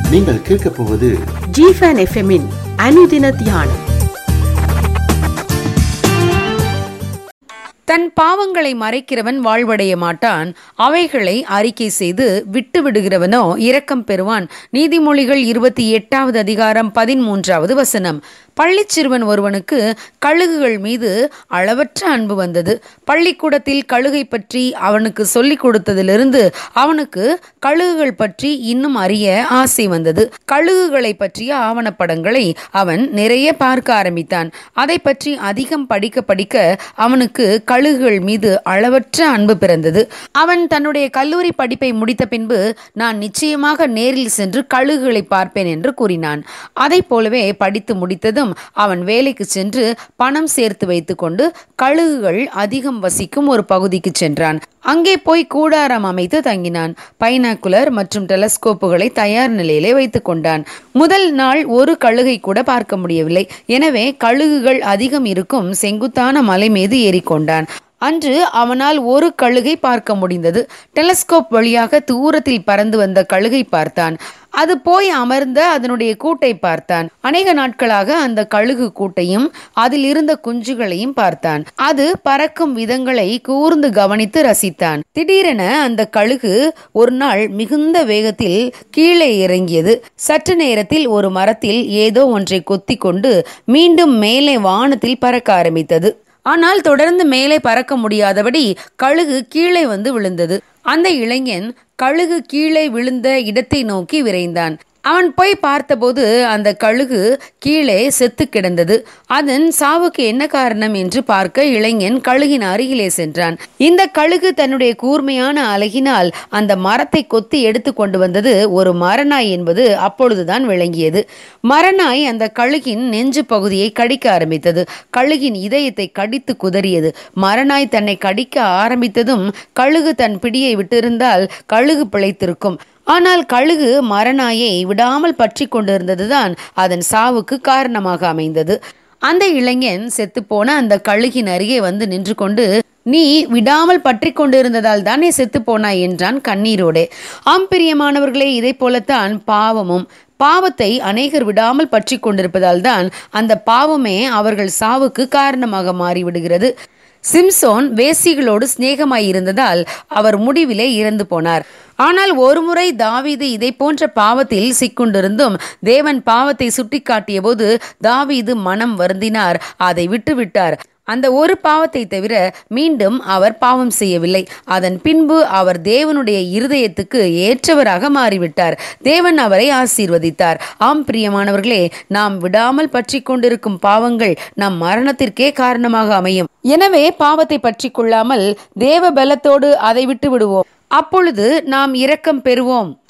நீங்கள் கேட்கப் போவது ஜிஃபன் எஃப்எம்மின் அனுதின தியானம் தன் பாவங்களை மறைக்கிறவன் வாழ்வடைய மாட்டான் அவைகளை அறிக்கை செய்து விட்டு விடுகிறவனோ இரக்கம் பெறுவான் நீதிமொழிகள் இருபத்தி எட்டாவது அதிகாரம் பதிமூன்றாவது வசனம் பள்ளிச் சிறுவன் ஒருவனுக்கு கழுகுகள் மீது அளவற்ற அன்பு வந்தது பள்ளிக்கூடத்தில் கழுகை பற்றி அவனுக்கு சொல்லிக் கொடுத்ததிலிருந்து அவனுக்கு கழுகுகள் பற்றி இன்னும் அறிய ஆசை வந்தது கழுகுகளை பற்றிய ஆவணப்படங்களை அவன் நிறைய பார்க்க ஆரம்பித்தான் அதை பற்றி அதிகம் படிக்க படிக்க அவனுக்கு கழுகுகள் மீது அளவற்ற அன்பு பிறந்தது அவன் தன்னுடைய கல்லூரி படிப்பை முடித்த பின்பு நான் நிச்சயமாக நேரில் சென்று கழுகுகளை பார்ப்பேன் என்று கூறினான் அதை போலவே படித்து முடித்ததும் அவன் வேலைக்கு சென்று பணம் சேர்த்து வைத்துக்கொண்டு கழுகுகள் அதிகம் வசிக்கும் ஒரு பகுதிக்கு சென்றான் அங்கே போய் கூடாரம் அமைத்து தங்கினான் பைனாக்குலர் மற்றும் டெலஸ்கோப்புகளை தயார் நிலையிலே வைத்துக் கொண்டான் முதல் நாள் ஒரு கழுகை கூட பார்க்க முடியவில்லை எனவே கழுகுகள் அதிகம் இருக்கும் செங்குத்தான மலை மீது ஏறிக்கொண்டான் அன்று அவனால் ஒரு கழுகை பார்க்க முடிந்தது டெலஸ்கோப் வழியாக தூரத்தில் பறந்து வந்த கழுகை பார்த்தான் அது போய் அமர்ந்த அதனுடைய கூட்டை பார்த்தான் அநேக நாட்களாக அந்த கழுகு கூட்டையும் அதில் இருந்த குஞ்சுகளையும் பார்த்தான் அது பறக்கும் விதங்களை கூர்ந்து கவனித்து ரசித்தான் திடீரென அந்த கழுகு ஒரு நாள் மிகுந்த வேகத்தில் கீழே இறங்கியது சற்று நேரத்தில் ஒரு மரத்தில் ஏதோ ஒன்றை கொத்தி கொண்டு மீண்டும் மேலே வானத்தில் பறக்க ஆரம்பித்தது ஆனால் தொடர்ந்து மேலே பறக்க முடியாதபடி கழுகு கீழே வந்து விழுந்தது அந்த இளைஞன் கழுகு கீழே விழுந்த இடத்தை நோக்கி விரைந்தான் அவன் போய் பார்த்தபோது அந்த கழுகு கீழே செத்து கிடந்தது அதன் சாவுக்கு என்ன காரணம் என்று பார்க்க இளைஞன் கழுகின் அருகிலே சென்றான் இந்த கழுகு தன்னுடைய கூர்மையான அழகினால் அந்த மரத்தை கொத்தி எடுத்து கொண்டு வந்தது ஒரு மரநாய் என்பது அப்பொழுதுதான் விளங்கியது மரநாய் அந்த கழுகின் நெஞ்சு பகுதியை கடிக்க ஆரம்பித்தது கழுகின் இதயத்தை கடித்து குதறியது மரநாய் தன்னை கடிக்க ஆரம்பித்ததும் கழுகு தன் பிடியை விட்டிருந்தால் கழுகு பிழைத்திருக்கும் ஆனால் கழுகு மரநாயை விடாமல் பற்றி கொண்டிருந்ததுதான் அதன் சாவுக்கு காரணமாக அமைந்தது அந்த இளைஞன் செத்துப்போன அந்த கழுகின் அருகே வந்து நின்று கொண்டு நீ விடாமல் பற்றி கொண்டிருந்ததால் தானே செத்து போனாய் என்றான் கண்ணீரோடே ஆம் பிரியமானவர்களே இதை போலத்தான் பாவமும் பாவத்தை அநேகர் விடாமல் பற்றி கொண்டிருப்பதால் தான் அந்த பாவமே அவர்கள் சாவுக்கு காரணமாக மாறிவிடுகிறது சிம்சோன் வேசிகளோடு சிநேகமாயிருந்ததால் அவர் முடிவிலே இறந்து போனார் ஆனால் ஒருமுறை தாவீது இதை போன்ற பாவத்தில் சிக்கொண்டிருந்தும் தேவன் பாவத்தை சுட்டிக்காட்டிய போது தாவீது மனம் வருந்தினார் அதை விட்டுவிட்டார் அந்த ஒரு பாவத்தை தவிர மீண்டும் அவர் பாவம் செய்யவில்லை அதன் பின்பு அவர் தேவனுடைய இருதயத்துக்கு ஏற்றவராக மாறிவிட்டார் தேவன் அவரை ஆசீர்வதித்தார் ஆம் பிரியமானவர்களே நாம் விடாமல் பற்றி கொண்டிருக்கும் பாவங்கள் நம் மரணத்திற்கே காரணமாக அமையும் எனவே பாவத்தை பற்றி கொள்ளாமல் தேவ பலத்தோடு அதை விட்டு விடுவோம் அப்பொழுது நாம் இரக்கம் பெறுவோம்